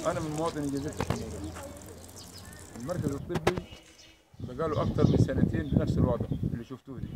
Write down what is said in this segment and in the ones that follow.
انا من مواطني جزيره الحمود المركز الطبي بقاله اكثر من سنتين بنفس الوضع اللي شفتوه دي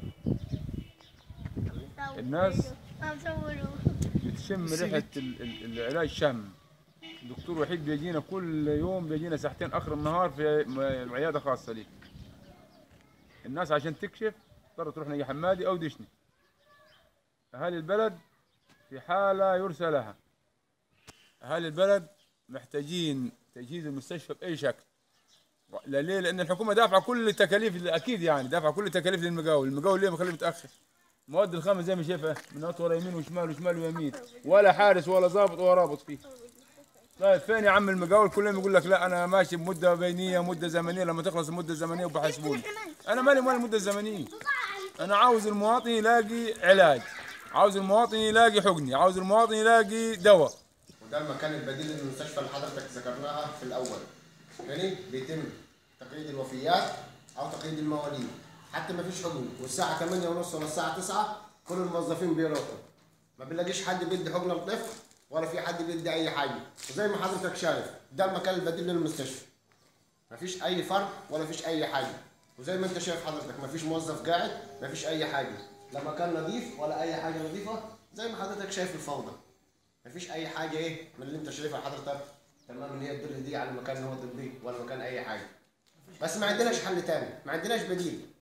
الناس بتشم ريحه ال- ال- العلاج شم دكتور وحيد بيجينا كل يوم بيجينا ساعتين اخر النهار في م- عياده خاصه ليه الناس عشان تكشف تضطر تروح نجي حمادي او دشني اهالي البلد في حاله يرثى لها اهالي البلد محتاجين تجهيز المستشفى باي شكل لا ليه؟ لان الحكومه دافعه كل التكاليف اكيد يعني دافعه كل التكاليف للمقاول، المقاول ليه مخليه متاخر؟ مواد الخام زي ما شايفه من ورا يمين وشمال وشمال ويمين ولا حارس ولا ضابط ولا رابط فيه. طيب فين يا عم المقاول كل يوم يقول لك لا انا ماشي بمده بينيه مده زمنيه لما تخلص المده الزمنيه وبحاسبوني. انا مالي مال المده الزمنيه. انا عاوز المواطن يلاقي علاج، عاوز المواطن يلاقي حقني، عاوز المواطن يلاقي دواء. وده المكان البديل للمستشفى اللي حضرتك ذكرناها في الاول يعني بيتم تقييد الوفيات او تقييد المواليد حتى ما فيش حقن والساعه 8 ونص ولا الساعه 9 كل الموظفين بيروحوا ما بنلاقيش حد بيدي حقنه لطفل ولا في حد بيدي اي حاجه وزي ما حضرتك شايف ده المكان البديل للمستشفى ما فيش اي فرق ولا فيش اي حاجه وزي ما انت شايف حضرتك ما فيش موظف قاعد ما فيش اي حاجه لا مكان نظيف ولا اي حاجه نظيفه زي ما حضرتك شايف الفوضى مفيش اي حاجه ايه من اللي انت شايفها حضرتك تمام ان هي تدل دي على مكان هو طبي ولا مكان اي حاجه بس ما عندناش حل تاني ما عندناش بديل